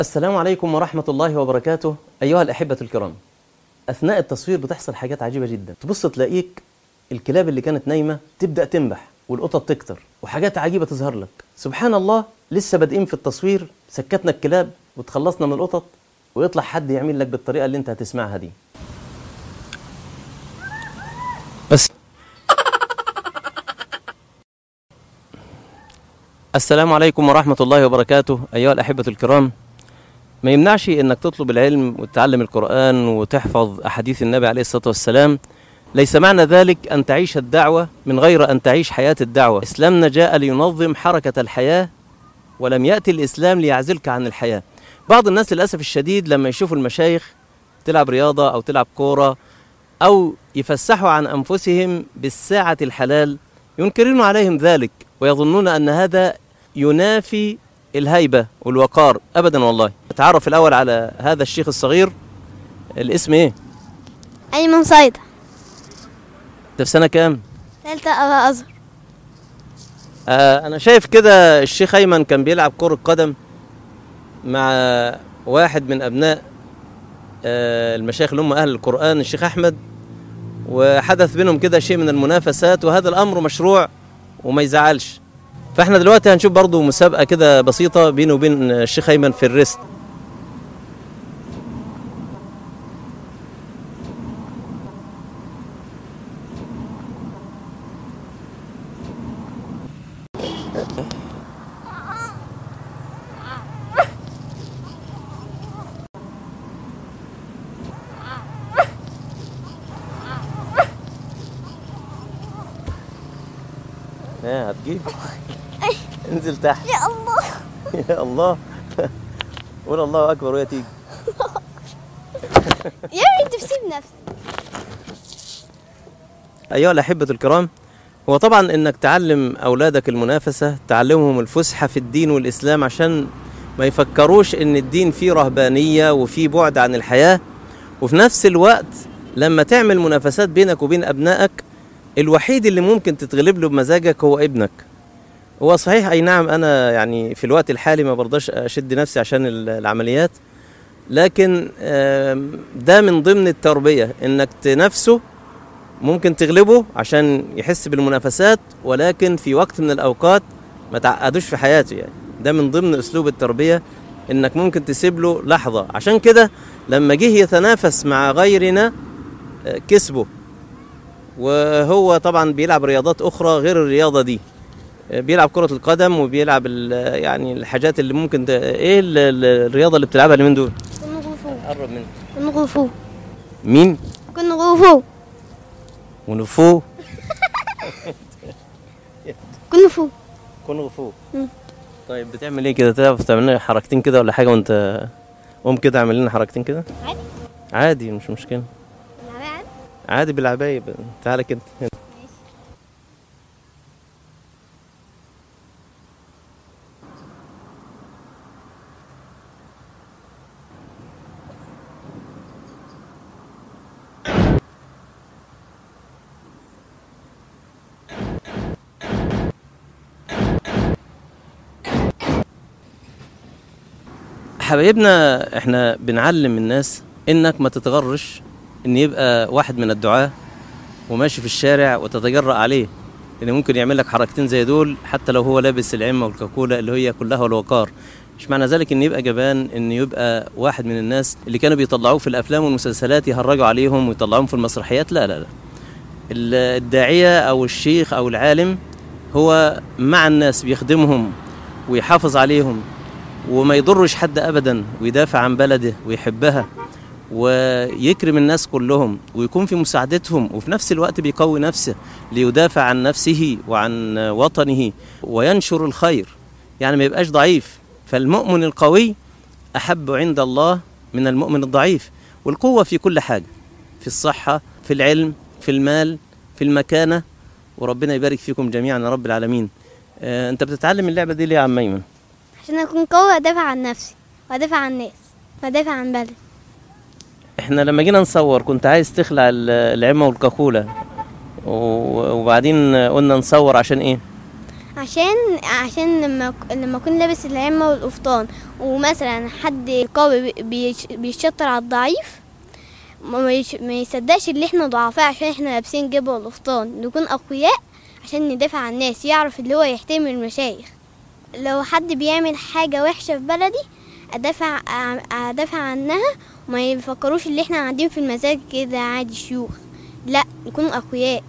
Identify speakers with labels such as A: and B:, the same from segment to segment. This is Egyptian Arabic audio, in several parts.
A: السلام عليكم ورحمة الله وبركاته أيها الأحبة الكرام أثناء التصوير بتحصل حاجات عجيبة جدا تبص تلاقيك الكلاب اللي كانت نايمة تبدأ تنبح والقطط تكتر وحاجات عجيبة تظهر لك سبحان الله لسه بادئين في التصوير سكتنا الكلاب وتخلصنا من القطط ويطلع حد يعمل لك بالطريقة اللي انت هتسمعها دي بس السلام عليكم ورحمة الله وبركاته أيها الأحبة الكرام ما يمنعش انك تطلب العلم وتتعلم القرآن وتحفظ أحاديث النبي عليه الصلاة والسلام ليس معنى ذلك أن تعيش الدعوة من غير أن تعيش حياة الدعوة إسلامنا جاء لينظم حركة الحياة ولم يأتي الإسلام ليعزلك عن الحياة بعض الناس للأسف الشديد لما يشوفوا المشايخ تلعب رياضة أو تلعب كورة أو يفسحوا عن أنفسهم بالساعة الحلال ينكرون عليهم ذلك ويظنون أن هذا ينافي الهيبة والوقار أبدا والله تعرف الأول على هذا الشيخ الصغير الاسم إيه؟
B: أيمن صيدا
A: ده في سنة كام؟
B: ثالثة أبا أزهر
A: آه أنا شايف كده الشيخ أيمن كان بيلعب كرة قدم مع واحد من أبناء آه المشايخ اللي هم أهل القرآن الشيخ أحمد وحدث بينهم كده شيء من المنافسات وهذا الأمر مشروع وما يزعلش فاحنا دلوقتي هنشوف برضو مسابقة كده بسيطة بينه وبين الشيخ أيمن في الريست ايه هتجيب انزل تحت
B: يا الله
A: يا الله قول الله اكبر وهي تيجي
B: يا أنت بسيب نفسك
A: ايها الاحبه الكرام هو طبعا انك تعلم اولادك المنافسه تعلمهم الفسحه في الدين والاسلام عشان ما يفكروش ان الدين فيه رهبانيه وفيه بعد عن الحياه وفي نفس الوقت لما تعمل منافسات بينك وبين ابنائك الوحيد اللي ممكن تتغلب له بمزاجك هو ابنك هو صحيح اي نعم انا يعني في الوقت الحالي ما برضاش اشد نفسي عشان ال- العمليات لكن آم، ده من ضمن التربيه انك تنافسه ممكن تغلبه عشان يحس بالمنافسات ولكن في وقت من الاوقات ما تعقدوش في حياته يعني ده من ضمن اسلوب التربيه انك ممكن تسيب له لحظه عشان كده لما جه يتنافس مع غيرنا آه، كسبه وهو طبعا بيلعب رياضات اخرى غير الرياضه دي آه، بيلعب كره القدم وبيلعب ال- يعني الحاجات اللي ممكن ت... ايه ال- ال- الرياضه اللي بتلعبها اليومين دول
B: كن غفو
A: قرب مني
B: كن غفو
A: مين
B: كن غفو
A: ونفو
B: كن غفو
A: كون غفو
B: مم.
A: طيب بتعمل ايه كده تعرف تعمل لنا حركتين كده ولا حاجه وانت قوم كده اعمل لنا حركتين كده
B: عادي
A: عادي مش مشكله
B: العباد
A: عادي بالعباية تعالى كده هنا. حبايبنا احنا بنعلم الناس انك ما تتغرش ان يبقى واحد من الدعاة وماشي في الشارع وتتجرأ عليه لان ممكن يعمل لك حركتين زي دول حتى لو هو لابس العمة والكاكولا اللي هي كلها الوقار مش معنى ذلك ان يبقى جبان ان يبقى واحد من الناس اللي كانوا بيطلعوه في الافلام والمسلسلات يهرجوا عليهم ويطلعوهم في المسرحيات لا لا لا ال- الداعية او الشيخ او العالم هو مع الناس بيخدمهم ويحافظ عليهم وما يضرش حد ابدا ويدافع عن بلده ويحبها ويكرم الناس كلهم ويكون في مساعدتهم وفي نفس الوقت بيقوي نفسه ليدافع عن نفسه وعن وطنه وينشر الخير يعني ما يبقاش ضعيف فالمؤمن القوي احب عند الله من المؤمن الضعيف والقوه في كل حاجه في الصحه في العلم في المال في المكانه وربنا يبارك فيكم جميعا يا رب العالمين آه، انت بتتعلم اللعبه دي ليه يا عم ايمن
B: عشان أكون قوي وأدافع عن نفسي وأدافع عن الناس وأدافع عن بلدي
A: احنا لما جينا نصور كنت عايز تخلع ال- العمة والكاكولا و- وبعدين قلنا نصور عشان ايه
B: عشان عشان لما لما اكون لابس العمة والقفطان ومثلا حد قوي بي- بيش- بيشطر على الضعيف ما ما يش- ما يصدقش اللي احنا ضعفاء عشان احنا لابسين جبة والقفطان نكون اقوياء عشان ندافع عن الناس يعرف اللي هو يحترم المشايخ لو حد بيعمل حاجة وحشة في بلدي ادافع ادافع عنها وما يفكروش اللي احنا قاعدين في المساجد كده عادي شيوخ لا نكون اقوياء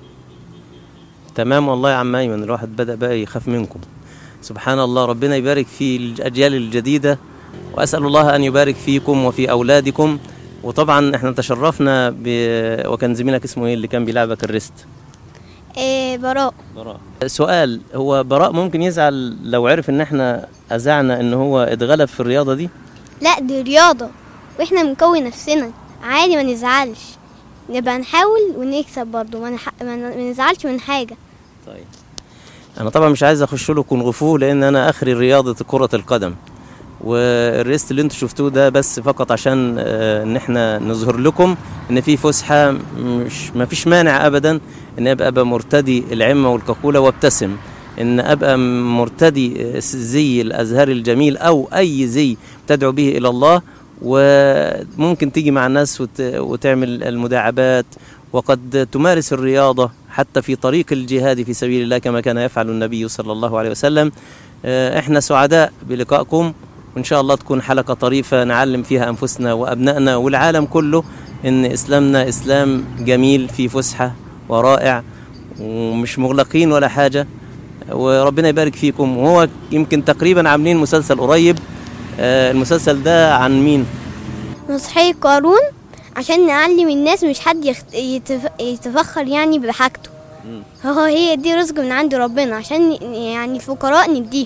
A: تمام والله يا عم ايمن الواحد بدا بقى يخاف منكم سبحان الله ربنا يبارك في الاجيال الجديده واسال الله ان يبارك فيكم وفي اولادكم وطبعا احنا تشرفنا ب... وكان زميلك اسمه ايه اللي كان بيلعبك الريست
B: إيه براء
A: براء سؤال هو براء ممكن يزعل لو عرف ان احنا اذعنا ان هو اتغلب في الرياضه دي
B: لا دي رياضة واحنا بنقوي نفسنا عادي ما نزعلش نبقى نحاول ونكسب برضو ما, نح... ما ن- ما نزعلش من حاجة
A: طيب انا طبعا مش عايز اخش له كونغ فو لان انا اخري رياضه كره القدم والريست اللي انتوا شفتوه ده بس فقط عشان آه، ان احنا نظهر لكم ان في فسحه مش ما فيش مانع ابدا ان ابقى ابقى مرتدي العمه والكاكوله وابتسم ان ابقى مرتدي آه، زي الازهار الجميل او اي زي تدعو به الى الله وممكن تيجي مع الناس وت- وتعمل المداعبات وقد تمارس الرياضة حتى في طريق الجهاد في سبيل الله كما كان يفعل النبي صلى الله عليه وسلم آه، احنا سعداء بلقائكم وان شاء الله تكون حلقة طريفة نعلم فيها انفسنا وابنائنا والعالم كله ان اسلامنا اسلام جميل في فسحة ورائع ومش مغلقين ولا حاجة وربنا يبارك فيكم وهو يمكن تقريبا عاملين مسلسل قريب آه، المسلسل ده عن مين؟
B: مسرحية قارون عشان نعلم الناس مش حد يخت... يتف... يتفخر يعني بحاجته هو هي دي رزق من عند ربنا عشان ن- يعني الفقراء نديهم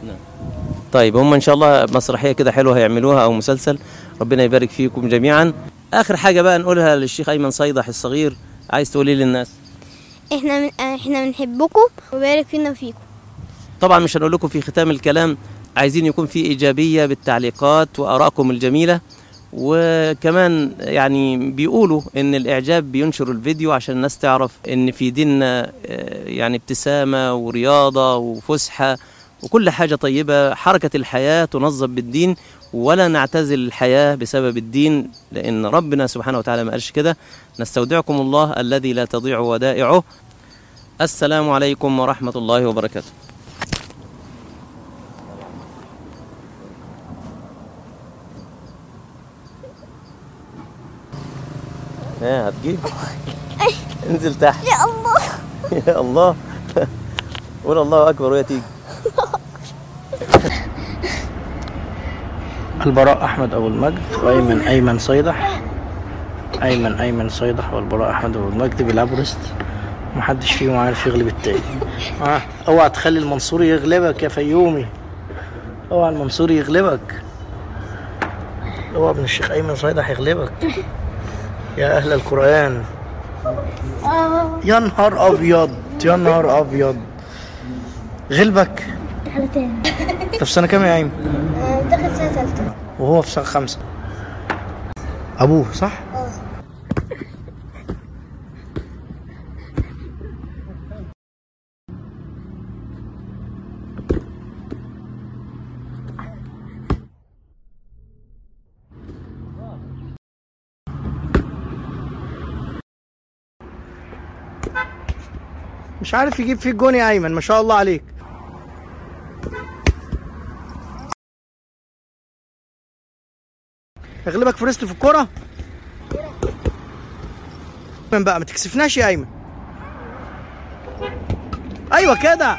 A: طيب هم ان شاء الله مسرحيه كده حلوه هيعملوها او مسلسل ربنا يبارك فيكم جميعا اخر حاجه بقى نقولها للشيخ ايمن صيدح الصغير عايز تقولي للناس
B: احنا من... احنا بنحبكم وبارك فينا فيكم
A: طبعا مش هنقول لكم في ختام الكلام عايزين يكون في ايجابيه بالتعليقات وارائكم الجميله وكمان يعني بيقولوا ان الاعجاب بينشر الفيديو عشان الناس تعرف ان في ديننا آه، يعني ابتسامه ورياضه وفسحه وكل حاجه طيبه حركه الحياه تنظم بالدين ولا نعتزل الحياه بسبب الدين لان ربنا سبحانه وتعالى ما قالش كده نستودعكم الله الذي لا تضيع ودائعه السلام عليكم ورحمه الله وبركاته ها هتجيب انزل تحت
B: يا الله
A: يا الله قول الله اكبر وهي تيجي
C: البراء أحمد أبو المجد وأيمن أيمن صيدح أيمن أيمن صيدح والبراء أحمد أبو المجد بيلعبوا ريست محدش فيهم عارف يغلب التاني آه. اوعى تخلي المنصوري يغلبك يا فيومي اوعى المنصوري يغلبك اوعى ابن الشيخ أيمن صيدح يغلبك يا أهل القرآن يا نهار أبيض يا نهار أبيض غلبك
B: على تاني
C: طب في سنة كام يا أيمن؟
B: دخل سنة ثالثة
C: وهو في سنة خمسة أبوه صح؟ مش عارف يجيب فيه الجون يا أيمن ما شاء الله عليك اغلبك في ريست في الكوره ايمن بقى ما تكسفناش يا ايمن ايوه كده